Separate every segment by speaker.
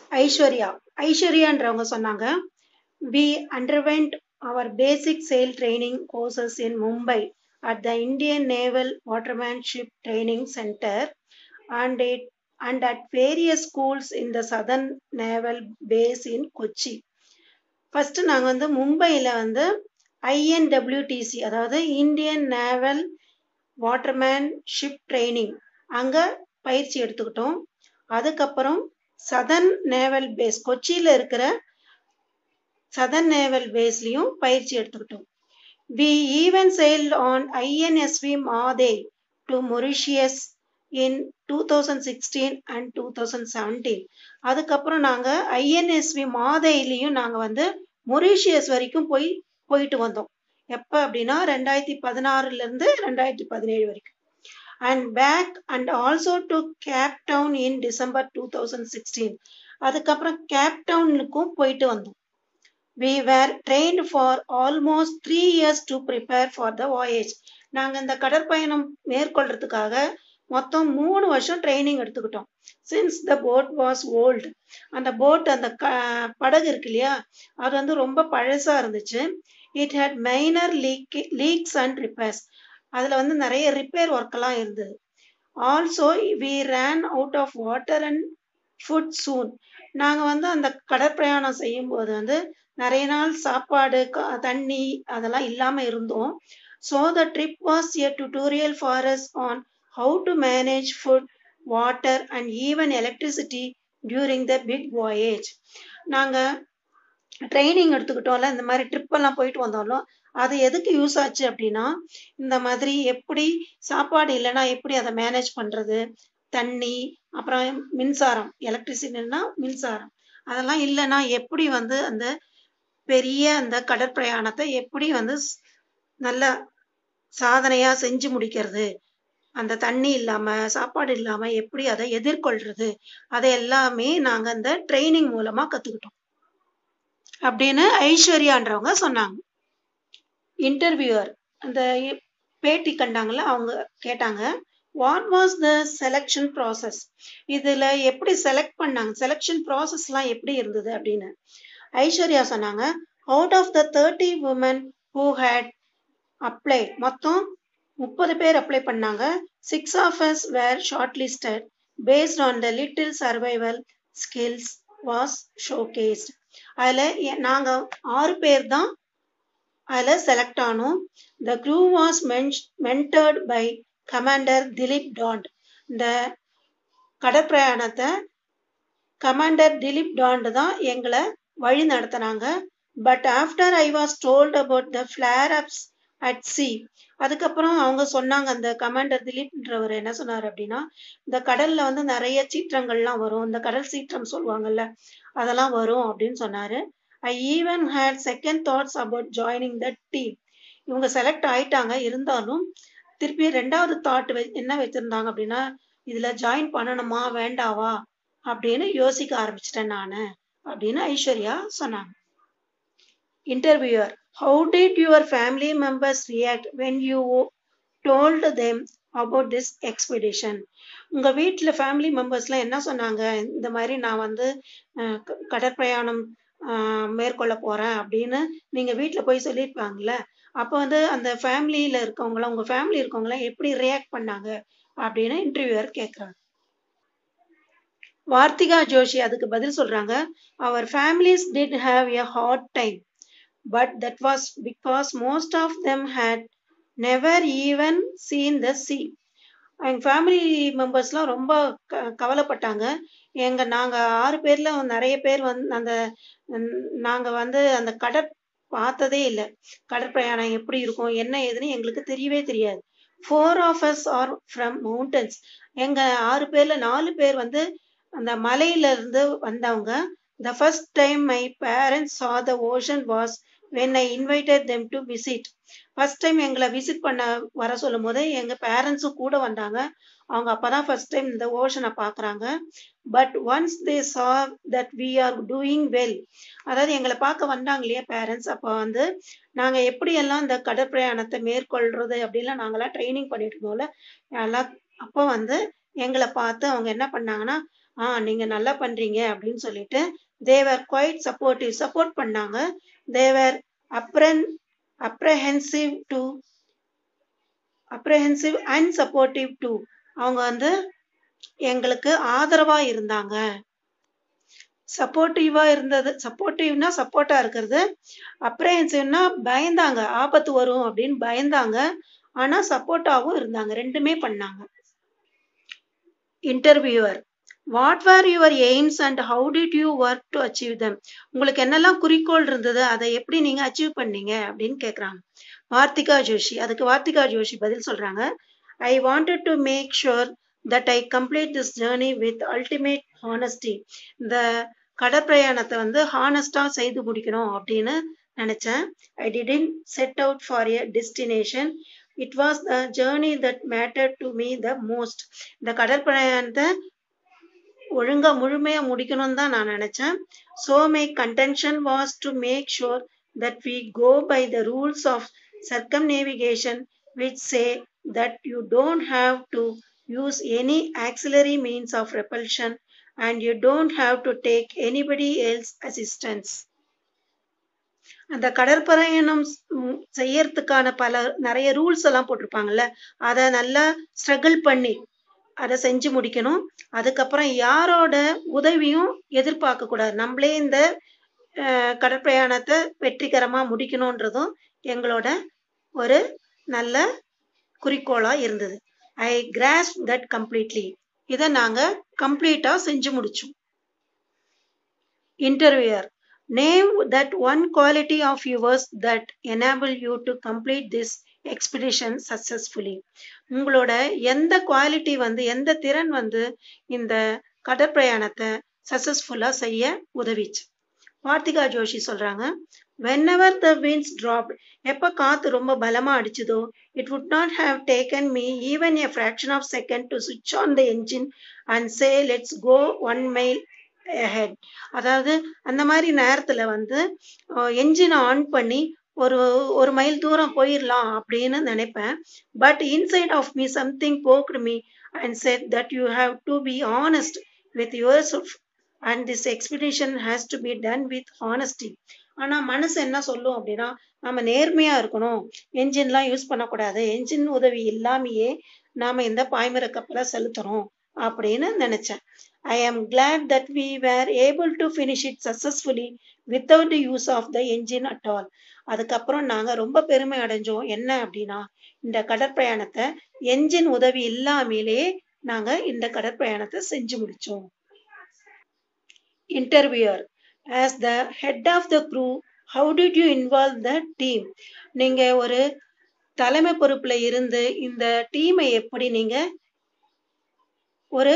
Speaker 1: ஐஸ்வர்யா ஐஸ்வர்யான்றவங்க சொன்னாங்க we underwent our basic sail training courses in Mumbai at the Indian naval watermanship training centre and it and at various schools in the southern naval base in Kochi first நாங்கள் வந்து மும்பையில் வந்து INWTC அதாவது Indian naval watermanship training அங்கே பயிற்சி எடுத்துக்கிட்டோம் அதுக்கப்புறம் southern naval base கொச்சியில் இருக்கிற சதர்ன் நேவல் பேஸ்லையும் பயிற்சி எடுத்துக்கிட்டோம் we even sailed on INSV Mhadei to Mauritius in two thousand sixteen and two thousand seventeen அதுக்கப்புறம் நாங்கள் ஐஎன்எஸ்வி மாதேலையும் நாங்கள் வந்து மொரிஷியஸ் வரைக்கும் போய் போயிட்டு வந்தோம் எப்போ அப்படின்னா ரெண்டாயிரத்தி பதினாறுலேருந்து ரெண்டாயிரத்தி பதினேழு வரைக்கும் and back and also to Cape Town in December two thousand sixteen அதுக்கப்புறம் கேப் டவுனுக்கும் போயிட்டு வந்தோம் we were trained for almost three years to prepare for the voyage நாங்கள் இந்த கடற்பயணம் மேற்கொள்றதுக்காக மொத்தம் மூணு வருஷம் ட்ரைனிங் எடுத்துக்கிட்டோம் since the boat was old அந்த போட் அந்த க படகு இருக்கு இல்லையா அது வந்து ரொம்ப பழசாக இருந்துச்சு it had minor leak leaks and repairs அதில் வந்து நிறைய ரிப்பேர் ஒர்க்கெல்லாம் இருந்தது also we ran out of water and food soon நாங்கள் வந்து அந்த கடற்பிரயாணம் செய்யும்போது வந்து நிறைய நாள் சாப்பாடு தண்ணி அதெல்லாம் இல்லாமல் இருந்தோம் so the trip was a tutorial for us on how to manage food water and even electricity during the big voyage நாங்கள் ட்ரைனிங் எடுத்துக்கிட்டோம்ல இந்த மாதிரி ட்ரிப் எல்லாம் போயிட்டு வந்தாலும் அது எதுக்கு யூஸ் ஆச்சு அப்படின்னா இந்த மாதிரி எப்படி சாப்பாடு இல்லைன்னா எப்படி அதை மேனேஜ் பண்ணுறது தண்ணி அப்புறம் மின்சாரம் எலக்ட்ரிசிட்டின்னா மின்சாரம் அதெல்லாம் இல்லைன்னா எப்படி வந்து அந்த பெரிய அந்த கடற்பிரயாணத்தை எப்படி வந்து நல்ல சாதனையா செஞ்சு முடிக்கிறது அந்த தண்ணி இல்லாம சாப்பாடு இல்லாம எப்படி அதை எதிர்கொள்றது அதை எல்லாமே நாங்க அந்த ட்ரைனிங் மூலமா கத்துக்கிட்டோம் அப்படின்னு ஐஸ்வர்யான்றவங்க சொன்னாங்க இன்டர்வியூவர் அந்த பேட்டி கண்டாங்கல்ல அவங்க கேட்டாங்க what was the selection process இதுல எப்படி செலக்ட் பண்ணாங்க செலெக்ஷன் ப்ராசஸ்லாம் எப்படி இருந்தது அப்படின்னு ஐஸ்வர்யா சொன்னாங்க out of the thirty women who had apply மொத்தம் முப்பது பேர் அப்ளை பண்ணாங்க six of us were shortlisted based on the little survival skills was showcased அதில் நாங்கள் ஆறு பேர் தான் அதில் செலக்ட் ஆனோம் த க்ரூ வாஸ் மென்ச் mentored by commander Dilip Donde இந்த கடற்பிரயாணத்தை கமாண்டர் திலீப் டாண்ட் தான் எங்களை வழி நடத்தினாங்க but after I was told about the flare ups at sea அதுக்கப்புறம் அவங்க சொன்னாங்க அந்த கமாண்டர் திலீப்ன்றவர் என்ன சொன்னார் அப்படின்னா இந்த கடல்ல வந்து நிறைய சீற்றங்கள்லாம் வரும் இந்த கடல் சீற்றம் சொல்லுவாங்கல்ல அதெல்லாம் வரும் அப்படின்னு சொன்னாரு I even had second thoughts about joining the team இவங்க செலக்ட் ஆயிட்டாங்க இருந்தாலும் திருப்பி ரெண்டாவது தாட் என்ன வச்சிருந்தாங்க அப்படின்னா இதுல ஜாயின் பண்ணணுமா வேண்டாவா அப்படின்னு யோசிக்க ஆரம்பிச்சிட்டேன் நான் அப்படின்னு ஐஸ்வர்யா சொன்னாங்க interviewer how did your family members react when you told them about this expedition உங்கள் வீட்டில் ஃபேமிலி மெம்பர்ஸ்லாம் என்ன சொன்னாங்க இந்த மாதிரி நான் வந்து கடற்பிரயாணம் மேற்கொள்ள போகிறேன் அப்படின்னு நீங்கள் வீட்டில் போய் சொல்லியிருப்பாங்கல்ல அப்போ வந்து அந்த ஃபேமிலியில் இருக்கவங்களாம் உங்கள் ஃபேமிலி இருக்கவங்களாம் எப்படி ரியாக்ட் பண்ணாங்க அப்படின்னு இன்டர்வியூவர் கேட்குறாங்க வார்த்திகா ஜோஷி அதுக்கு பதில் சொல்றாங்க our families did have a hard time but that was because most of them had never even seen the sea எங்கள் ஃபேமிலி மெம்பர்ஸ்லாம் ரொம்ப க கவலைப்பட்டாங்க எங்கள் நாங்கள் ஆறு பேரில் நிறைய பேர் வந்து அந்த நாங்கள் வந்து அந்த கடற் பார்த்ததே இல்லை கடற்பிரயாணம் எப்படி இருக்கும் என்ன ஏதுன்னு எங்களுக்கு தெரியவே தெரியாது four of us are from mountains எங்கள் ஆறு பேரில் நாலு பேர் வந்து அந்த மலையில இருந்து வந்தவங்க the first time my parents saw the ocean was when I invited them to visit first time எங்களை விசிட் பண்ண வர சொல்லும் போது எங்கள் பேரண்ட்ஸும் கூட வந்தாங்க அவங்க அப்பதான் ஃபர்ஸ்ட் டைம் இந்த ஓஷனை பார்க்குறாங்க but once they saw that we are doing well அதாவது எங்களை பார்க்க வந்தாங்க இல்லையா பேரண்ட்ஸ் அப்போ வந்து நாங்கள் எப்படியெல்லாம் இந்த கடற்பிரயாணத்தை மேற்கொள்றது அப்படின்லாம் நாங்களாம் ட்ரைனிங் பண்ணிட்டு இருந்தோம்ல எல்லாம் அப்போ வந்து எங்களை பார்த்து அவங்க என்ன பண்ணாங்கன்னா ஆ நீங்க நல்லா பண்றீங்க அப்படின்னு சொல்லிட்டு தேவர் குவைட் சப்போர்ட்டிவ் சப்போர்ட் பண்ணாங்க தேவர் அப்ரன் apprehensive to apprehensive and supportive too அவங்க வந்து எங்களுக்கு ஆதரவா இருந்தாங்க சப்போர்ட்டிவா இருந்தது சப்போர்ட்டிவ்னா சப்போர்ட்டா இருக்கிறது அப்ரஹென்சிவ்னா பயந்தாங்க ஆபத்து வரும் அப்படின்னு பயந்தாங்க ஆனா சப்போர்ட்டாவும் இருந்தாங்க ரெண்டுமே பண்ணாங்க interviewer what are your aims and how did you work to achieve them உங்களுக்கு என்னெல்லாம் குறிக்கோள் இருந்தது அதை எப்படி நீங்க அச்சீவ் பண்ணீங்க அப்படின்னு கேக்குறாங்க வார்த்திகா ஜோஷி அதுக்கு வார்த்திகா ஜோஷி பதில் சொல்றாங்க I wanted to make sure that I complete this journey with ultimate honesty இந்த கடற்பிரயாணத்தை வந்து ஹானஸ்டா செய்து முடிக்கணும் அப்படின்னு நினைச்சேன் I didn't set out for a destination it was the journey that matter to me the most இந்த கடற்பிரயாணத்தை ஒழுங்கா முழுமையா முடிக்கணும்னு தான் நான் நினைச்சேன் so my contention was to make sure that we go by the rules of circumnavigation which say that you don't have to use any auxiliary means of repulsion and you don't have to take anybody else assistance அந்த கடற்பயணம் செய்யறதுக்கான பல நிறைய rules எல்லாம் போட்டிருப்பாங்கல்ல அதை நல்லா struggle பண்ணி அதை செஞ்சு முடிக்கணும் அதுக்கப்புறம் யாரோட உதவியும் எதிர்பார்க்க கூடாது நம்மளே இந்த கடற்பிரயாணத்தை வெற்றிகரமா முடிக்கணும்ன்றதும் எங்களோட ஒரு நல்ல குறிக்கோளா இருந்தது ஐ கிராஸ் தட் கம்ப்ளீட்லி இதை நாங்க கம்ப்ளீட்டா செஞ்சு முடிச்சோம் interviewer name that one quality of yours that enable you to complete this expedition successfully உங்களோட எந்த குவாலிட்டி வந்து எந்த திறன் வந்து இந்த கடற்பிரயாணத்தை சக்சஸ்ஃபுல்லா செய்ய உதவிச்சு வார்த்திகா ஜோஷி சொல்றாங்க whenever the winds drop எப்ப காத்து ரொம்ப பலமா அடிச்சதோ it would not have taken me even a fraction of second to switch on the engine and say let's go one mile head அதாவது அந்த மாதிரி நேரத்துல வந்து என்ஜினை ஆன் பண்ணி ஒரு ஒரு மைல் தூரம் போயிடலாம் அப்படின்னு நினைப்பேன் but inside of me something poked me and said that you have to be honest with yourself and this expedition has to be done with honesty ஆனா மனசு என்ன சொல்லும் அப்படின்னா நம்ம நேர்மையா இருக்கணும் என்ஜின்லாம் யூஸ் பண்ணக்கூடாது என்ஜின் உதவி இல்லாமையே நாம இந்த பாய்மர கப்பலை செலுத்துறோம் அப்படின்னு நினைச்சேன் I am glad that we were able to finish it successfully without use of the engine at all அதுக்கப்புறம் நாங்க ரொம்ப பெருமை அடைஞ்சோம் என்ன அப்படின்னா இந்த கடற்பிரயாணத்தை என்ஜின் உதவி இல்லாமலே நாங்க இந்த கடற்பிரயாணத்தை செஞ்சு முடிச்சோம் interviewer as the head of the crew how did you involve the team நீங்க ஒரு தலைமை பொறுப்புல இருந்து இந்த டீமை எப்படி நீங்க ஒரு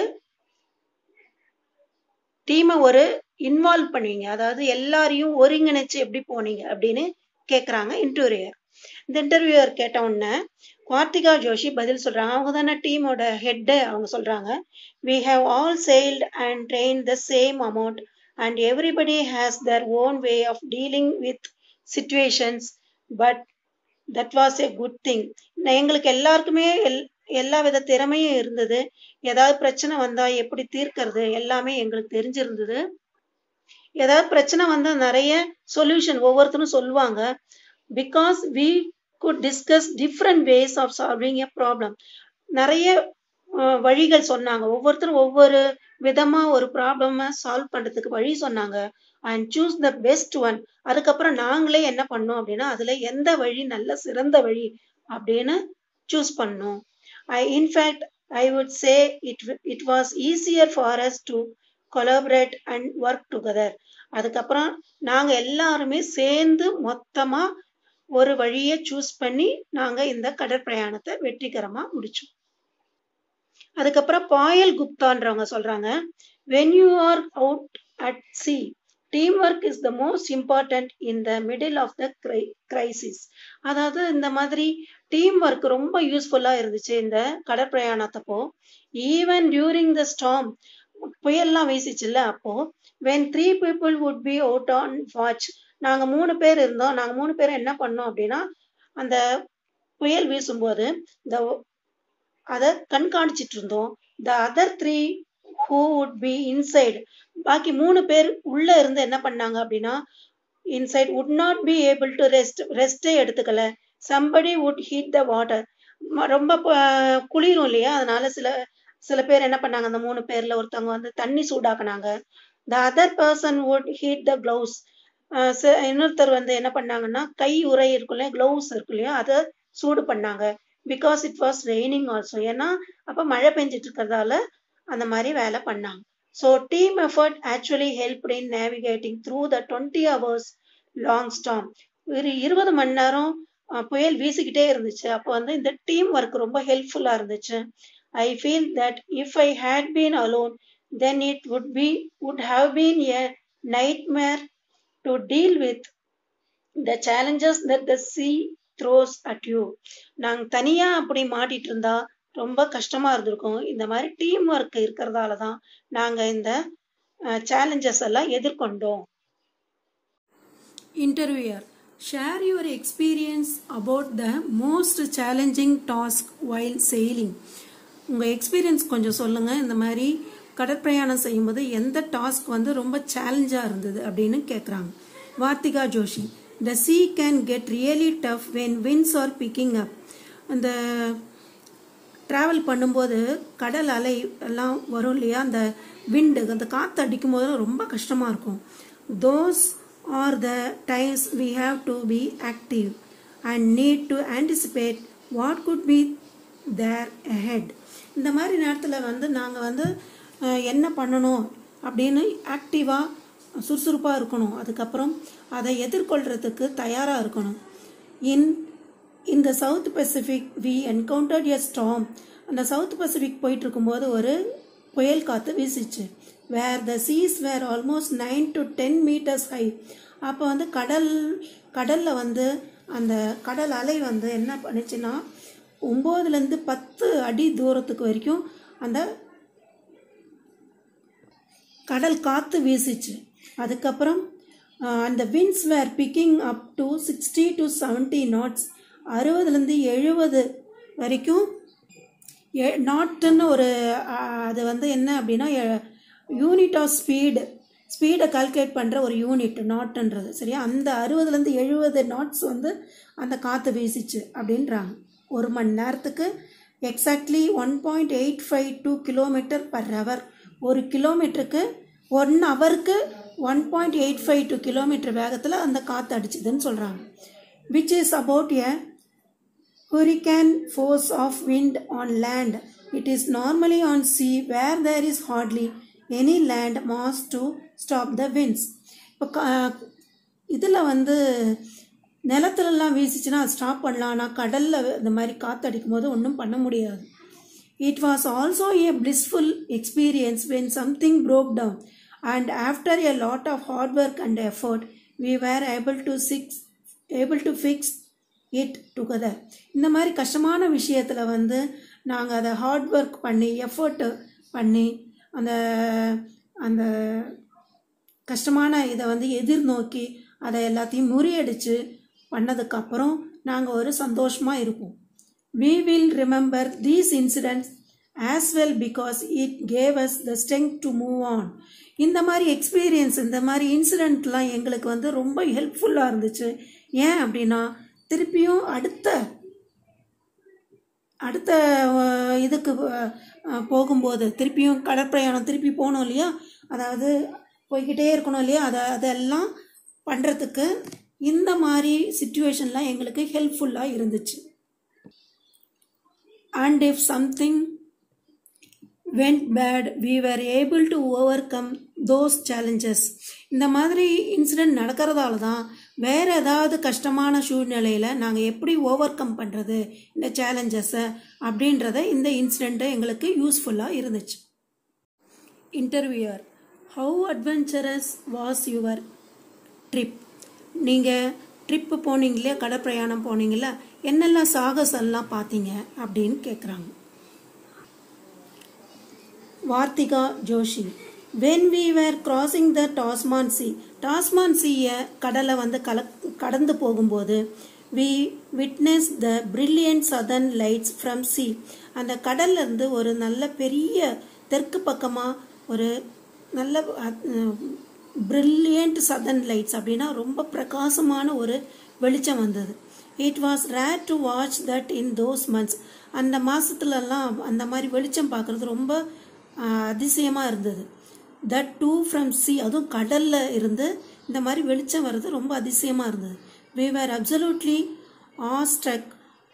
Speaker 1: டீமை ஒரு இன்வால்வ் பண்ணுவீங்க அதாவது எல்லாரையும் ஒருங்கிணைச்சு எப்படி போனீங்க அப்படின்னு கேக்குறாங்க இன்டர்வியூர் இந்த இன்டர்வியூர் கேட்ட உடனே கார்த்திகா ஜோஷி பதில் சொல்றாங்க அவங்க தானே டீமோட ஹெட் அவங்க சொல்றாங்க we have all sailed and train the same amount and everybody has their own way of dealing with situations but that was a good thing எங்களுக்கு எல்லாருக்குமே எல் எல்லா வித திறமையும் இருந்தது ஏதாவது பிரச்சனை வந்தா எப்படி தீர்க்கறது எல்லாமே எங்களுக்கு தெரிஞ்சிருந்தது ஏதாவது பிரச்சனை வந்தா நிறைய சொல்யூஷன் ஒவ்வொருத்தரும் சொல்லுவாங்க because we could discuss different ways of solving a problem நிறைய வழிகள் சொன்னாங்க ஒவ்வொருத்தரும் ஒவ்வொரு விதமா ஒரு ப்ராப்ளம சால்வ் பண்றதுக்கு வழி சொன்னாங்க and choose the best one அதுக்கப்புறம் நாங்களே என்ன பண்ணோம் அப்படின்னா அதுல எந்த வழி நல்ல சிறந்த வழி அப்படின்னு சூஸ் பண்ணோம் I in fact I would say it it was easier for us to collaborate and work together அதுக்கப்புறம் நாங்க எல்லாருமே சேர்ந்து மொத்தமா ஒரு வழியை சூஸ் பண்ணி நாங்க இந்த கடற்பிரயாணத்தை வெற்றிகரமா முடிச்சோம் அதுக்கப்புறம் பாயல் குப்தான்றவங்க சொல்றாங்க when you are out at sea team work is the most important in the middle of the crisis அதாவது இந்த மாதிரி டீம் ஒர்க் ரொம்ப யூஸ்ஃபுல்லா இருந்துச்சு இந்த கடற்பிரயாணத்தப்போ ஈவன் டியூரிங் த ஸ்டாம் புயல்லாம் வீசிச்சுல்ல அப்போ when three people would be out on watch நாங்க மூணு பேர் இருந்தோம் நாங்க மூணு பேரும் என்ன பண்ணோம் அப்படின்னா அந்த புயல் வீசும்போது இந்த அதை கண்காணிச்சிட்டு இருந்தோம் the other three who would be inside பாக்கி மூணு பேர் உள்ள இருந்து என்ன பண்ணாங்க அப்படின்னா inside would not be able to rest ரெஸ்டே எடுத்துக்கல somebody would heat the water ரொம்ப ப- குளிரும் இல்லையா அதனால சில சில பேர் என்ன பண்ணாங்க அந்த மூணு பேர்ல ஒருத்தவங்க வந்து தண்ணி சூடாக்குனாங்க the other person would heat the gloves இன்னொருத்தர் வந்து என்ன பண்ணாங்கன்னா கை உரை இருக்கும் இல்லையா க்ளவுஸ் இருக்கும் இல்லையா அதை சூடு பண்ணாங்க because it was raining also ஏன்னா அப்ப மழை பெஞ்சிட்டு இருக்கிறதால அந்த மாதிரி வேலை பண்ணாங்க so team effort actually help in navigating through the twenty hours long storm ஒரு இருபது மணி நேரம் அஹ், புயல் வீசிக்கிட்டே இருந்துச்சு அப்போ வந்து இந்த டீம் ஒர்க் ரொம்ப ஹெல்ப்ஃபுல்லா இருந்துச்சு I feel that if I had been alone then it would be would have been a nightmare to deal with the challenges that the sea throws at you நாங்க தனியா அப்படி மாட்டிட்டு இருந்தா ரொம்ப கஷ்டமா இருந்திருக்கும் இந்த மாதிரி டீம் ஒர்க் இருக்கிறதால தான் நாங்க இந்த சேலஞ்சஸ் எல்லாம் எதிர்கொண்டோம்
Speaker 2: Interviewer, share your experience about the most challenging task while sailing. உங்கள் எக்ஸ்பீரியன்ஸ் கொஞ்சம் சொல்லுங்கள் இந்த மாதிரி கடற்பிரயாணம் செய்யும்போது எந்த டாஸ்க் வந்து ரொம்ப சேலஞ்சாக இருந்தது அப்படின்னு கேட்குறாங்க Vartika Joshi the sea can get really tough when winds are picking up அந்த ட்ராவல் பண்ணும்போது கடல் அலை எல்லாம் வரும் இல்லையா அந்த விண்டு அந்த காற்று அடிக்கும் போது ரொம்ப கஷ்டமாக இருக்கும் those are the times we have to be active and need to anticipate what could be there ahead இந்த மாதிரி நேரத்தில் வந்து நாங்கள் வந்து அஹ், என்ன பண்ணணும் அப்படின்னு ஆக்டிவாக சுறுசுறுப்பாக இருக்கணும் அதுக்கப்புறம் அதை எதிர்கொள்கிறதுக்கு தயாராக இருக்கணும் இன் இந்த South Pacific we encountered a storm அந்த சவுத் பசிபிக் போயிட்டு இருக்கும்போது ஒரு புயல் காற்று வீசிச்சு where the seas were almost nine to ten metres high அப்போ வந்து கடல் கடலில் வந்து அந்த கடல் அலை வந்து என்ன பண்ணுச்சுன்னா ஒம்போதுலேருந்து பத்து அடி தூரத்துக்கு வரைக்கும் அந்த கடல் காற்று வீசிச்சு அதுக்கப்புறம் அந்த winds were picking up to sixty to seventy knots அறுபதுலேருந்து எழுபது வரைக்கும் நாட்டுன்னு ஒரு அஹ், அது வந்து என்ன அப்படின்னா யூனிட் ஆஃப் ஸ்பீடு ஸ்பீடை கால்குலேட் பண்ணுற ஒரு யூனிட் நாட்டுன்றது சரியா அந்த அறுபதுலேருந்து எழுபது நாட்ஸ் வந்து அந்த காற்று வீசிச்சு அப்படின்றாங்க ஒரு மணி நேரத்துக்கு exactly one point eight five two kilometre per hour ஒரு கிலோமீட்டருக்கு ஒன் ஹவருக்கு one point eight five two kilometre வேகத்தில் அந்த காற்று அடிச்சுதுன்னு சொல்கிறாங்க which is about a hurricane force of wind on land. It is normally on sea where there is hardly any land mass to stop the winds. இப்போ இதில் வந்து நிலத்துலலாம் வீசிச்சுன்னா அது stop பண்ணலாம் ஆனால் கடலில் இந்த மாதிரி காற்று அடிக்கும் போது ஒன்றும் பண்ண முடியாது it was also a blissful experience when something broke down and after a lot of hard work and effort we were able to six, able to fix it together இந்த மாதிரி கஷ்டமான விஷயத்தில் வந்து நாங்கள் அதை ஹார்ட் ஒர்க் பண்ணி effort பண்ணி அந்த அந்த கஷ்டமான இதை வந்து எதிர்நோக்கி அதை எல்லாத்தையும் முறியடிச்சு பண்ணதுக்கப்புறம் நாங்கள் ஒரு சந்தோஷமாக இருப்போம் we will remember these incidents as well because it gave us the strength to move on இந்த மாதிரி எக்ஸ்பீரியன்ஸ் இந்த மாதிரி இன்சிடெண்ட்லாம் எங்களுக்கு வந்து ரொம்ப ஹெல்ப்ஃபுல்லாக இருந்துச்சு ஏன் அப்படின்னா திருப்பியும் அடுத்த அடுத்த அஹ், இதுக்கு அஹ், போகும்போது திருப்பியும் கடற்பிரயாணம் திருப்பி போகணும் இல்லையா அதாவது போய்கிட்டே இருக்கணும் இல்லையா அதை அதெல்லாம் பண்ணுறதுக்கு இந்த மாதிரி சுச்சுவேஷன்லாம் எங்களுக்கு ஹெல்ப்ஃபுல்லாக இருந்துச்சு and if something went bad we were able to overcome those challenges இந்த மாதிரி இன்சிடெண்ட் நடக்கிறதால தான் வேற ஏதாவது கஷ்டமான சூழ்நிலையில் நாங்கள் எப்படி ஓவர் கம் பண்ணுறது இந்த சேலஞ்சஸை அப்படின்றத இந்த இன்சிடெண்ட்டு எங்களுக்கு யூஸ்ஃபுல்லாக இருந்துச்சு interviewer how adventurous was your trip நீங்கள் ட்ரிப்பு போனீங்களே கடற்பிரயாணம் போனீங்களா என்னெல்லாம் சாகசம்லாம் பார்த்தீங்க அப்படின்னு கேட்குறாங்க Vartika Joshi when we were crossing the Tasman sea Tasman சீயை கடலை வந்து கல கடந்து போகும்போது we witness the brilliant southern lights from sea அந்த கடல்ல இருந்து ஒரு நல்ல பெரிய தெற்கு பக்கமாக ஒரு நல்ல பிரில்லியண்ட் சதன் லைட்ஸ் அப்படின்னா ரொம்ப பிரகாசமான ஒரு வெளிச்சம் வந்தது it was rare to watch that in those months அந்த மாதத்துலலாம் அந்த மாதிரி வெளிச்சம் பார்க்குறது ரொம்ப அதிசயமாக இருந்தது தட் டூ ஃப்ரம் சி அதுவும் கடலில் இருந்து இந்த மாதிரி வெளிச்சம் வர்றது ரொம்ப அதிசயமாக இருந்தது we were absolutely awestruck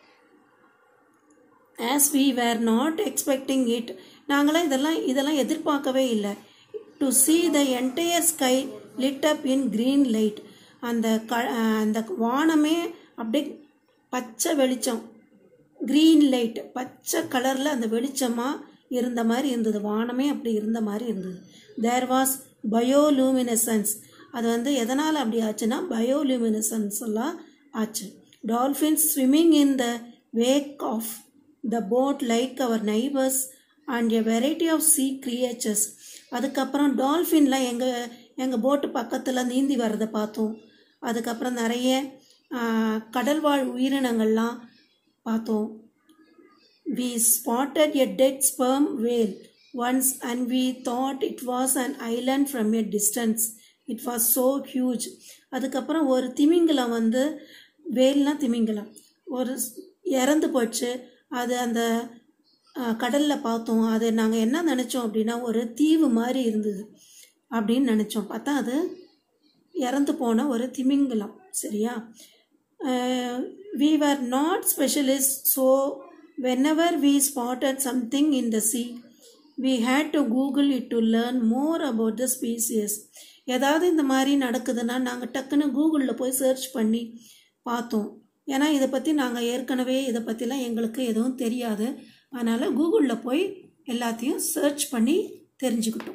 Speaker 2: as we were not expecting it நாங்களாம் இதெல்லாம் இதெல்லாம் எதிர்பார்க்கவே இல்லை to see the entire sky lit up in green light அந்த க அந்த வானமே அப்படியே பச்சை வெளிச்சம் க்ரீன் லைட் பச்சை கலரில் அந்த வெளிச்சமாக இருந்த மாதிரி இருந்தது வானமே அப்படி இருந்த மாதிரி இருந்தது தேர் வாஸ் பயோலூமினசன்ஸ் அது வந்து எதனால் அப்படி ஆச்சுன்னா பயோலூமினசன்ஸ் எல்லாம் ஆச்சு dolphins swimming in the wake of the boat like our neighbours and a variety of sea creatures அதுக்கப்புறம் டால்ஃபின்லாம் எங்கள் எங்கள் போட்டு பக்கத்தில் நீந்தி வர்றதை பார்த்தோம் அதுக்கப்புறம் நிறைய கடல்வாழ் உயிரினங்கள்லாம் பார்த்தோம் we spotted a dead sperm whale once and we thought it was an island from a distance it was so huge அதுக்கப்புறம் ஒரு திமிங்கலம் வந்து வேல்னா திமிங்கலம் ஒரு இறந்து போச்சு அது அந்த கடலில் பார்த்தோம் அது நாங்கள் என்ன நினச்சோம் அப்படின்னா ஒரு தீவு மாதிரி இருந்தது அப்படின்னு நினச்சோம் பார்த்தா அது இறந்து போன ஒரு திமிங்கலம் சரியா we are not specialist so whenever we spotted something in the sea we had to Google it to learn more about the species ஏதாவது இந்த மாதிரி நடக்குதுன்னா நாங்கள் டக்குன்னு கூகுளில் போய் சர்ச் பண்ணி பார்த்தோம் ஏன்னா இதை பற்றி நாங்கள் ஏற்கனவே இதை பற்றிலாம் எங்களுக்கு எதுவும் தெரியாது அதனால் கூகுளில் போய் எல்லாத்தையும் சர்ச் பண்ணி தெரிஞ்சுக்கிட்டோம்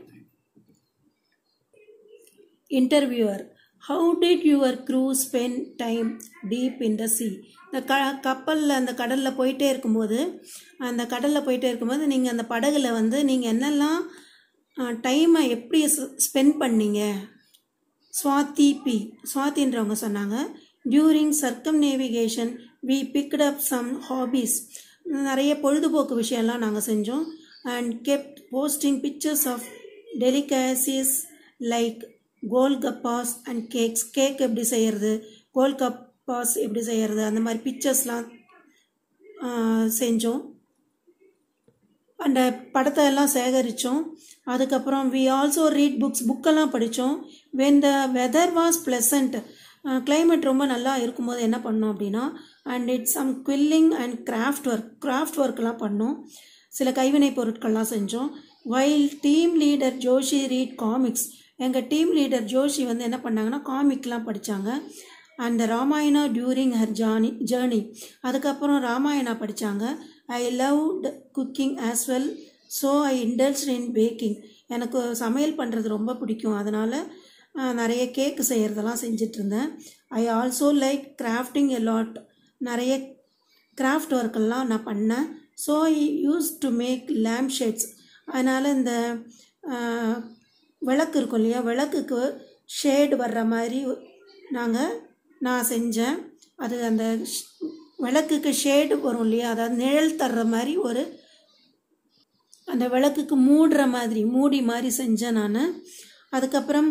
Speaker 2: interviewer how did your crew spend time deep in the sea இந்த க கப்பலில் அந்த கடலில் போயிட்டே இருக்கும்போது அந்த கடலில் போயிட்டே இருக்கும்போது நீங்கள் அந்த படகுல வந்து நீங்கள் என்னெல்லாம் டைமை எப்படி ஸ்பெண்ட் பண்ணீங்க ஸ்வாதி பி ஸ்வாதின்றவங்க சொன்னாங்க during circumnavigation we picked up some hobbies நிறைய பொழுதுபோக்கு விஷயம்லாம் நாங்கள் செஞ்சோம் and kept posting pictures of delicacies like gol gappas and cakes cake எப்படி செய்கிறது கோல் கப்பாஸ் எப்படி செய்கிறது அந்த மாதிரி பிக்சர்ஸ்லாம் செஞ்சோம் அந்த படத்தை எல்லாம் சேகரித்தோம் அதுக்கப்புறம் வி ஆல்சோ ரீட் புக்ஸ் புக்கெல்லாம் படித்தோம் when the weather was pleasant climate ரொம்ப நல்லா இருக்கும்போது என்ன பண்ணோம் அப்படின்னா and it's some quilling and craft work craft ஒர்க்லாம் பண்ணோம் சில கைவினை பொருட்கள்லாம் செஞ்சோம் while team leader Joshi read comics எங்கள் டீம் லீடர் ஜோஷி வந்து என்ன பண்ணாங்கன்னா காமிக்லாம் படித்தாங்க அந்த ராமாயணா டியூரிங் ஹர் ஜானி ஜேர்னி அதுக்கப்புறம் ராமாயணா படித்தாங்க I loved cooking as well so I indulge in baking எனக்கு சமையல் பண்ணுறது ரொம்ப பிடிக்கும் அதனால் நிறைய கேக் செய்கிறதெல்லாம் செஞ்சிட்ருந்தேன் I also like crafting a lot நிறைய கிராஃப்ட் ஒர்க்கெல்லாம் நான் பண்ணேன் so I use to make lamp shades அதனால் இந்த விளக்கு இருக்கும் இல்லையா விளக்குக்கு ஷேடு வர்ற மாதிரி நாங்கள் நான் செஞ்சேன் அது அந்த விளக்குக்கு ஷேடு வரும் இல்லையா அதாவது நிழல் தர்ற மாதிரி ஒரு அந்த விளக்குக்கு மூடுற மாதிரி மூடி மாதிரி செஞ்சேன் நான் அதுக்கப்புறம்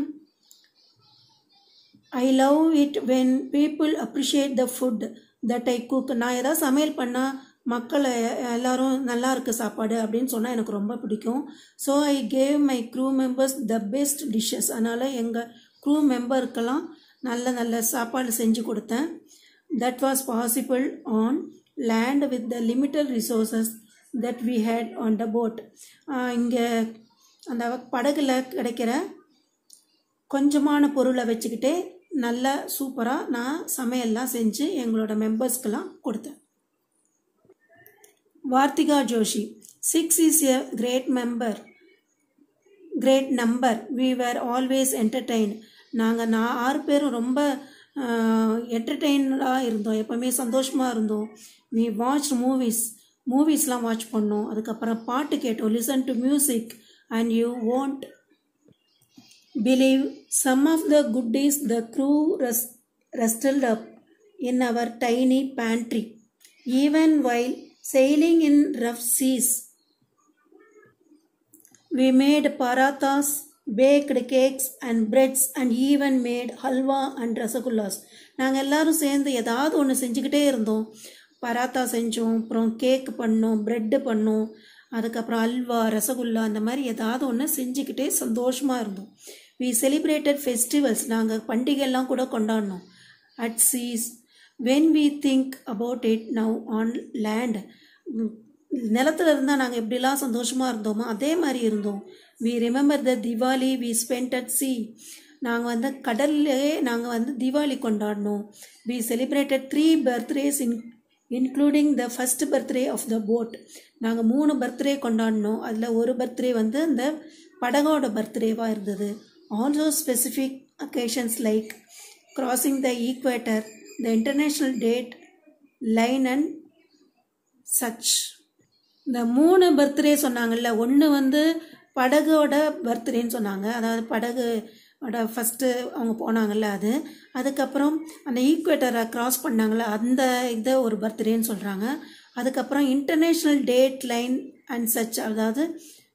Speaker 2: I love it when people appreciate the food that I cook நான் ஏதாவது சமையல் பண்ணால் மக்கள் எல்லாரும் நல்லா இருக்குது சாப்பாடு அப்படின்னு சொன்னால் எனக்கு ரொம்ப பிடிக்கும் so I gave my crew members the best dishes அதனால் எங்கள் க்ரூ மெம்பருக்கெல்லாம் நல்ல நல்ல சாப்பாடு செஞ்சு கொடுத்தேன் that was possible on land with the limited resources that we had on the boat இங்கே அந்த படகுல கிடைக்கிற கொஞ்சமான பொருளை வச்சுக்கிட்டே நல்ல சூப்பராக நான் சமையல்லாம் செஞ்சு எங்களோட மெம்பர்ஸ்க்கெல்லாம் கொடுத்தேன் Vartika Joshi six is a great member great number we were always entertain நாங்கள் நான் ஆறு பேரும் ரொம்ப என்டர்டெயினாக இருந்தோம் எப்போவுமே சந்தோஷமாக இருந்தோம் வி வாட்ச் மூவிஸ் மூவிஸ்லாம் வாட்ச் பண்ணோம் அதுக்கப்புறம் பாட்டு கேட்டோம் listen to music and you won't believe some of the goodies the crew ரெஸ் rustled up in our tiny pantry even while sailing in rough seas. we made parathas baked cakes and breads and even made halwa and rasagullas நாங்கள் எல்லாரும் சேர்ந்து ஏதாவது ஒன்று செஞ்சுக்கிட்டே இருந்தோம் பராத்தா செஞ்சோம் அப்புறம் கேக் பண்ணோம் ப்ரெட்டு பண்ணோம் அதுக்கப்புறம் அல்வா ரசகுல்லா அந்த மாதிரி ஏதாவது ஒன்று செஞ்சுக்கிட்டே சந்தோஷமாக இருந்தோம் வி செலிப்ரேட்டட் ஃபெஸ்டிவல்ஸ் நாங்கள் பண்டிகைலாம் கூட கொண்டாடினோம் at seas when we think about it now on land நிலத்துல இருந்தால் நாங்கள் எப்படிலாம் சந்தோஷமாக இருந்தோமோ அதே மாதிரி இருந்தோம் we remember the Diwali we spend at sea நாங்கள் வந்து கடல்லே நாங்கள் வந்து தீபாவளி கொண்டாடினோம் we celebrated three birthdays in including the first birthday of the boat நாங்கள் மூணு பர்த்டே கொண்டாடினோம் அதில் ஒரு பர்த்டே வந்து அந்த படகோட பர்த்டேவாக இருந்தது also specific occasions like crossing the equator the international date line and such இந்த மூணு பர்த்டே சொன்னாங்கல்ல ஒன்று வந்து படகோட பர்த்டேன்னு சொன்னாங்க அதாவது படகு ஓட ஃபஸ்ட்டு அவங்க போனாங்கல்ல அது அதுக்கப்புறம் அந்த ஈக்குவேட்டரை கிராஸ் பண்ணாங்கல்ல அந்த இதை ஒரு பர்த்டேன்னு சொல்கிறாங்க அதுக்கப்புறம் international date line and such அதாவது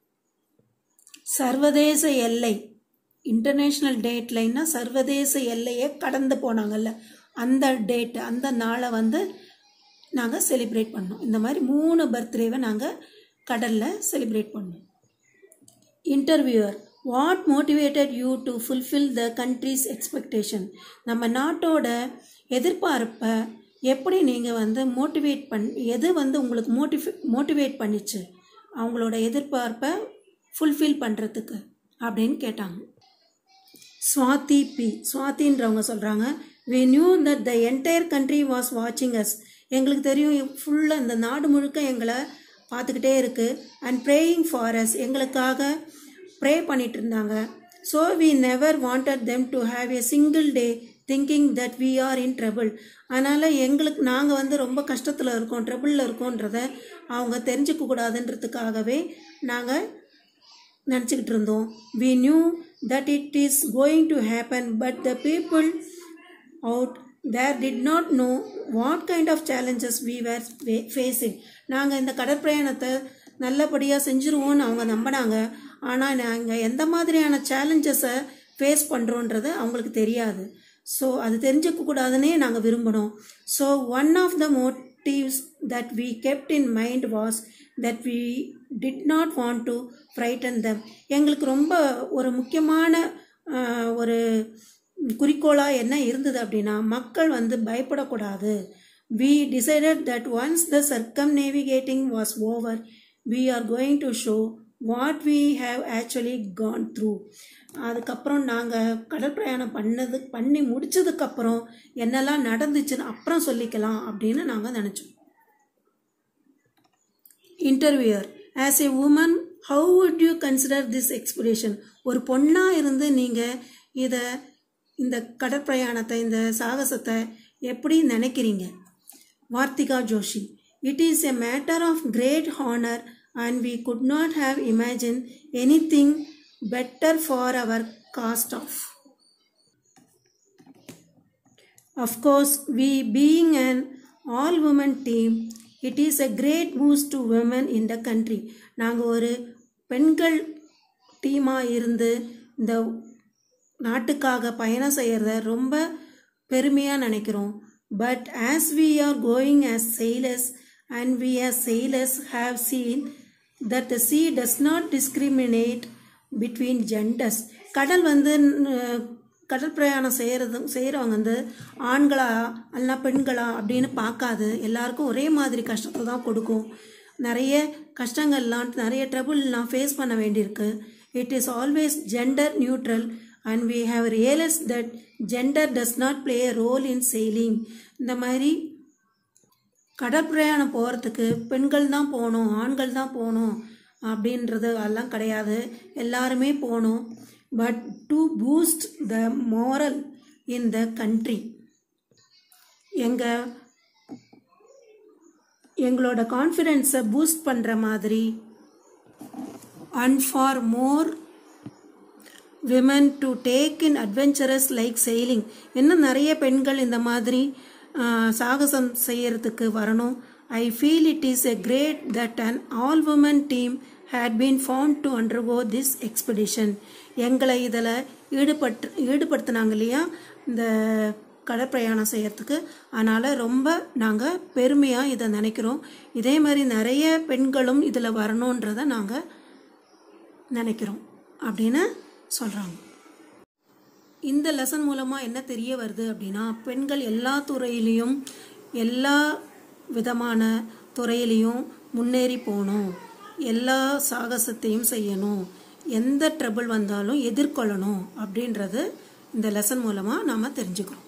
Speaker 2: சர்வதேச எல்லை இன்டர்நேஷ்னல் டேட் லைன்னா சர்வதேச எல்லையை கடந்து போனாங்கல்ல அந்த டேட் அந்த நாளை வந்து நாங்கள் செலிப்ரேட் பண்ணோம் இந்த மாதிரி மூணு பர்த்டேவை நாங்கள் கடலில் செலிப்ரேட் பண்ணோம் interviewer what motivated you to fulfil the country's expectation நம்ம நாட்டோட எதிர்பார்ப்பை எப்படி நீங்கள் வந்து மோட்டிவேட் பண் எது வந்து உங்களுக்கு மோட்டிவே மோட்டிவேட் பண்ணிச்சு அவங்களோட எதிர்பார்ப்பை ஃபுல்ஃபில் பண்ணுறதுக்கு அப்படின்னு கேட்டாங்க ஸ்வாதி பி ஸ்வாதின்றவங்க சொல்கிறாங்க we knew that the entire country was வாட்சிங் அஸ் எங்களுக்கு தெரியும் ஃபுல்லாக இந்த நாடு முழுக்க எங்களை பார்த்துக்கிட்டே இருக்குது அண்ட் ப்ரேயிங் ஃபார் அஸ் எங்களுக்காக ப்ரே பண்ணிட்டு இருந்தாங்க so we never wanted them to have a single day thinking that we are in trouble அதனால் எங்களுக்கு நாங்கள் வந்து ரொம்ப கஷ்டத்தில் இருக்கோம் ட்ரபிளில் இருக்கோன்றத அவங்க தெரிஞ்சுக்க கூடாதுன்றதுக்காகவே நாங்கள் நினச்சிக்கிட்டு இருந்தோம் we knew that it is going to happen but the people out there did not know what kind of challenges we were facing நாங்கள் இந்த கடற்பிரயாணத்தை நல்லபடியாக செஞ்சுருவோன்னு அவங்க நம்பினாங்க ஆனால் நாங்கள் எந்த மாதிரியான சேலஞ்சஸை ஃபேஸ் பண்ணுறோன்றது அவங்களுக்கு தெரியாது ஸோ அது தெரிஞ்சுக்க கூடாதுன்னே நாங்கள் விரும்பினோம் so one of the motives that we kept in mind was that we did not want to frighten them எங்களுக்கு ரொம்ப ஒரு முக்கியமான ஆஹ், ஒரு குறிக்கோளாக என்ன இருந்தது அப்படின்னா மக்கள் வந்து பயப்படக்கூடாது we decided that once the circumnavigating was over we are going to show what we have actually gone through அதுக்கப்புறம் நாங்கள் கடல் பிரயாணம் பண்ணது பண்ணி முடிச்சதுக்கப்புறம் என்னெல்லாம் நடந்துச்சுன்னு அப்புறம் சொல்லிக்கலாம் அப்படின்னு நாங்கள் நினச்சோம் interviewer as a woman how would you consider this expression ஒரு பொண்ணாக இருந்து நீங்கள் இதை இந்த கடற்பிரயாணத்தை இந்த சாகசத்தை எப்படி நினைக்கிறீங்க Vartika Joshi it is a matter of great honour and we could not have imagine anything better for our cause of Of course, we being an all women team, it is a great boost to women in the country. நாங்கள் ஒரு பெண்கள் டீமாக இருந்து இந்த நாட்டுக்காக பயணம் செய்கிறத ரொம்ப பெருமையாக நினைக்கிறோம் but as we are going as sailors and we as sailors have seen that the sea does not discriminate between genders கடல் வந்து அஹ், கடல் பிரயாணம் செய்கிறது செய்கிறவங்க வந்து ஆண்களா அல்ல பெண்களா அப்படின்னு பார்க்காது எல்லாருக்கும் ஒரே மாதிரி கஷ்டத்தை தான் கொடுக்கும் நிறைய கஷ்டங்கள்லாம் நிறைய ட்ரபுள்லாம் ஃபேஸ் பண்ண வேண்டியிருக்கு it is always gender neutral and we have realise that gender does not play a role in sailing இந்த மாதிரி கடற்பிரயாணம் போகிறதுக்கு பெண்கள் தான் போகணும் ஆண்கள் தான் போகணும் அப்படின்றது எல்லாம் கிடையாது எல்லாருமே போகணும் but to boost the moral in the country எங்கள் எங்களோட கான்ஃபிடென்ஸை பூஸ்ட் பண்ணுற மாதிரி and for more women to take in adventurous like sailing இன்னும் நிறைய பெண்கள் இந்த மாதிரி ஆஹ், சாகசம் செய்யறதுக்கு வரணும் I feel it is a great that an all woman team had been found to undergo this expedition எங்களை இதில் ஈடுபட்டு ஈடுபடுத்தினாங்க இல்லையா இந்த கடற்பிரயாணம் செய்யறதுக்கு அதனால் ரொம்ப நாங்கள் பெருமையாக இதை நினைக்கிறோம் இதே மாதிரி நிறைய பெண்களும் இதில் வரணுன்றதை நாங்கள் நினைக்கிறோம் அப்படின்னு சொல்கிறாங்க இந்த லெசன் மூலமாக என்ன தெரிய வருது அப்படின்னா பெண்கள் எல்லா துறையிலையும் எல்லா விதமான துறையிலையும் முன்னேறி போகணும் எல்லா சாகசத்தையும் செய்யணும் எந்த ட்ரபிள் வந்தாலும் எதிர்கொள்ளணும் அப்படின்றது இந்த லெசன் மூலமாக நாம் தெரிஞ்சுக்கிறோம்